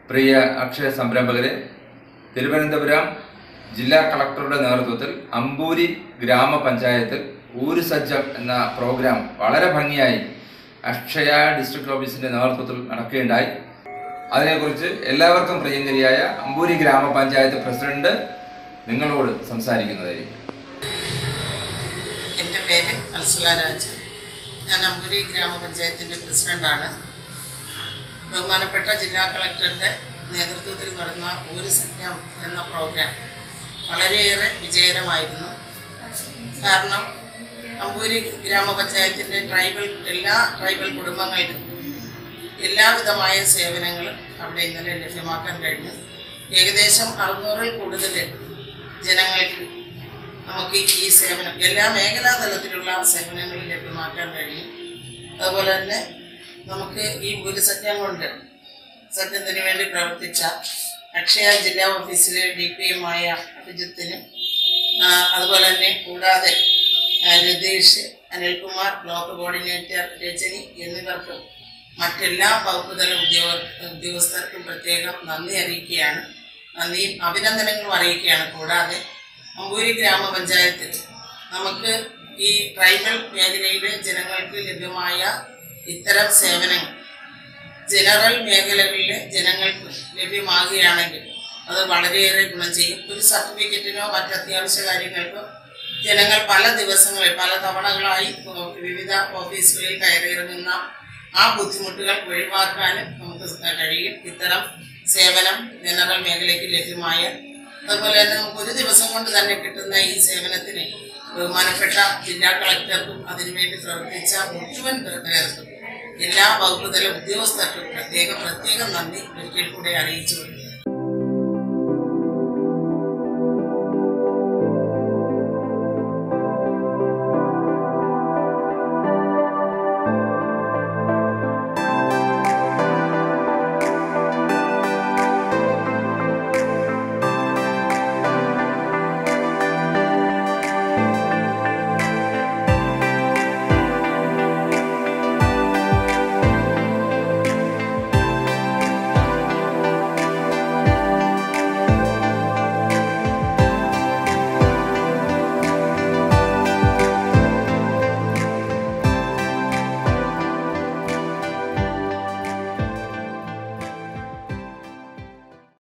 പ്രിയ അക്ഷയ സംരംഭകരെ തിരുവനന്തപുരം ജില്ലാ കളക്ടറുടെ നേതൃത്വത്തിൽ അമ്പൂരി ഗ്രാമപഞ്ചായത്തിൽ ഊരു സജ്ജം എന്ന പ്രോഗ്രാം വളരെ ഭംഗിയായി അക്ഷയ ഡിസ്ട്രിക്ട് ഓഫീസിന്റെ നേതൃത്വത്തിൽ നടക്കുകയുണ്ടായി അതിനെക്കുറിച്ച് എല്ലാവർക്കും പ്രിയങ്കരിയായ അമ്പൂരി ഗ്രാമപഞ്ചായത്ത് പ്രസിഡന്റ് നിങ്ങളോട് സംസാരിക്കുന്നതായിരിക്കും എൻ്റെ പേര് അൽസല രാജ് ഞാൻ അമ്പൂരി ഗ്രാമപഞ്ചായത്തിൻ്റെ പ്രസിഡൻ്റാണ് ബഹുമാനപ്പെട്ട ജില്ലാ കളക്ടറുടെ നേതൃത്വത്തിൽ നടന്ന ഊര് സംഖ്യം എന്ന പ്രോഗ്രാം വളരെയേറെ വിജയകരമായിരുന്നു കാരണം അമ്പൂരി ഗ്രാമപഞ്ചായത്തിൻ്റെ ട്രൈബൽ എല്ലാ ട്രൈബൽ കുടുംബങ്ങൾക്കും എല്ലാവിധമായ സേവനങ്ങളും അവിടെ ഇന്നലെ ലഭ്യമാക്കാൻ കഴിഞ്ഞു ഏകദേശം അറുന്നൂറിൽ കൂടുതൽ ജനങ്ങൾക്ക് നമുക്ക് ഈ സേവനം എല്ലാ മേഖലാ തലത്തിലുള്ള സേവനങ്ങൾ ലഭ്യമാക്കാൻ കഴിയും അതുപോലെ തന്നെ നമുക്ക് ഈ ഭൂരിസജ്ഞം കൊണ്ട് സത്യത്തിന് വേണ്ടി പ്രവർത്തിച്ച അക്ഷയ ജില്ലാ ഓഫീസിലെ ഡി പി എമ്മായ അഭിജിത്തിനും ആ, അതുപോലെ തന്നെ കൂടാതെ ആ, രതീഷ് അനിൽകുമാർ ബ്ലോക്ക് കോർഡിനേറ്റർ രജനി എന്നിവർക്കും മറ്റെല്ലാ വകുപ്പ് തല ഉദ്യോഗ ഉദ്യോഗസ്ഥർക്കും പ്രത്യേകം നന്ദി അറിയിക്കുകയാണ് നന്ദിയും അഭിനന്ദനങ്ങളും അറിയിക്കുകയാണ് കൂടാതെ അമ്പൂരി ഗ്രാമപഞ്ചായത്തിൽ നമുക്ക് ഈ ട്രൈബൽ മേഖലയിലെ ജനങ്ങൾക്ക് ലഭ്യമായ ഇത്തരം സേവനങ്ങൾ ജനറൽ മേഖലകളിലെ ജനങ്ങൾക്ക് ലഭ്യമാകുകയാണെങ്കിൽ അത് വളരെയേറെ ഗുണം ചെയ്യും ഒരു സർട്ടിഫിക്കറ്റിനോ മറ്റ് അത്യാവശ്യ കാര്യങ്ങൾക്കോ ജനങ്ങൾ പല ദിവസങ്ങളിൽ പല തവണകളായി വിവിധ ഓഫീസുകളിൽ കയറിയിറങ്ങുന്ന ആ ബുദ്ധിമുട്ടുകൾ ഒഴിവാക്കാനും നമുക്ക് കഴിയും ഇത്തരം സേവനം ജനറൽ മേഖലയ്ക്ക് ലഭ്യമായ അതുപോലെ തന്നെ നമുക്ക് ഒരു ദിവസം കൊണ്ട് തന്നെ കിട്ടുന്ന ഈ സേവനത്തിന് ബഹുമാനപ്പെട്ട ജില്ലാ കളക്ടർക്കും അതിനുവേണ്ടി പ്രവർത്തിച്ച മുഴുവൻ പേർക്കും എല്ലാ വകുപ്പ് തല ഉദ്യോഗസ്ഥർക്കും പ്രത്യേകം പ്രത്യേകം നന്ദി ഒരിക്കൽ കൂടെ അറിയിച്ചുകൊണ്ട്